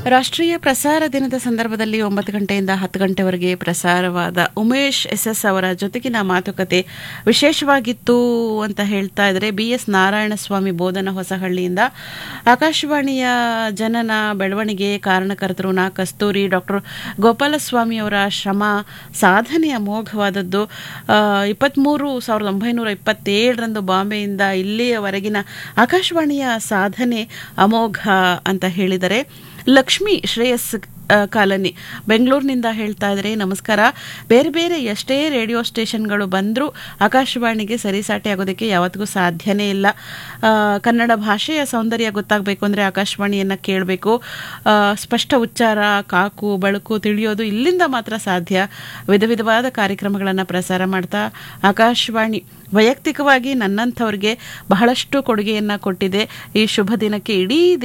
ರಾಷ್ಟ್ರೀಯ ಪ್ರಸಾರ ದಿನದ ಸಂದರ್ಭದಲ್ಲಿ ಒಂಬತ್ತು ಗಂಟೆಯಿಂದ ಹತ್ತು ಗಂಟೆವರೆಗೆ ಪ್ರಸಾರವಾದ ಉಮೇಶ್ ಎಸ್ ಎಸ್ ಅವರ ಜೊತೆಗಿನ ಮಾತುಕತೆ ವಿಶೇಷವಾಗಿತ್ತು ಅಂತ ಹೇಳ್ತಾ ಇದ್ದಾರೆ ಬಿ ಎಸ್ ನಾರಾಯಣಸ್ವಾಮಿ ಬೋಧನ ಹೊಸಹಳ್ಳಿಯಿಂದ ಆಕಾಶವಾಣಿಯ ಜನನ ಬೆಳವಣಿಗೆ ಕಾರಣಕರ್ತರು ನಾ ಕಸ್ತೂರಿ ಡಾಕ್ಟರ್ ಗೋಪಾಲಸ್ವಾಮಿ ಅವರ ಶ್ರಮ ಸಾಧನೆ ಅಮೋಘವಾದದ್ದು ಇಪ್ಪತ್ತ್ಮೂರು ಸಾವಿರದ ಒಂಬೈನೂರ ಇಪ್ಪತ್ತೇಳರಂದು ಬಾಂಬೆಯಿಂದ ಇಲ್ಲಿಯವರೆಗಿನ ಆಕಾಶವಾಣಿಯ ಸಾಧನೆ ಅಮೋಘ ಅಂತ ಹೇಳಿದರೆ ಲಕ್ಷ್ಮಿ ಶ್ರೇಯಸ್ ಆ, ಕಾಲನಿ ಬೆಂಗಳೂರಿನಿಂದ ಹೇಳ್ತಾ ಇದ್ದಾರೆ ನಮಸ್ಕಾರ ಬೇರೆ ಬೇರೆ ಎಷ್ಟೇ ರೇಡಿಯೋ ಸ್ಟೇಷನ್ಗಳು ಬಂದರೂ ಆಕಾಶವಾಣಿಗೆ ಸರಿಸಾಟಿ ಆಗೋದಕ್ಕೆ ಯಾವತ್ತಿಗೂ ಸಾಧ್ಯನೇ ಇಲ್ಲ ಆ, ಕನ್ನಡ ಭಾಷೆಯ ಸೌಂದರ್ಯ ಗೊತ್ತಾಗಬೇಕು ಅಂದರೆ ಆಕಾಶವಾಣಿಯನ್ನು ಕೇಳಬೇಕು ಸ್ಪಷ್ಟ ಉಚ್ಚಾರ ಕಾಕು ಬಳಕು ತಿಳಿಯೋದು ಇಲ್ಲಿಂದ ಮಾತ್ರ ಸಾಧ್ಯ ವಿಧ ವಿಧವಾದ ಕಾರ್ಯಕ್ರಮಗಳನ್ನು ಪ್ರಸಾರ ಮಾಡ್ತಾ ಆಕಾಶವಾಣಿ ವೈಯಕ್ತಿಕವಾಗಿ ನನ್ನಂಥವ್ರಿಗೆ ಬಹಳಷ್ಟು ಕೊಡುಗೆಯನ್ನು ಕೊಟ್ಟಿದೆ ಈ ಶುಭ ದಿನಕ್ಕೆ ಇಡೀ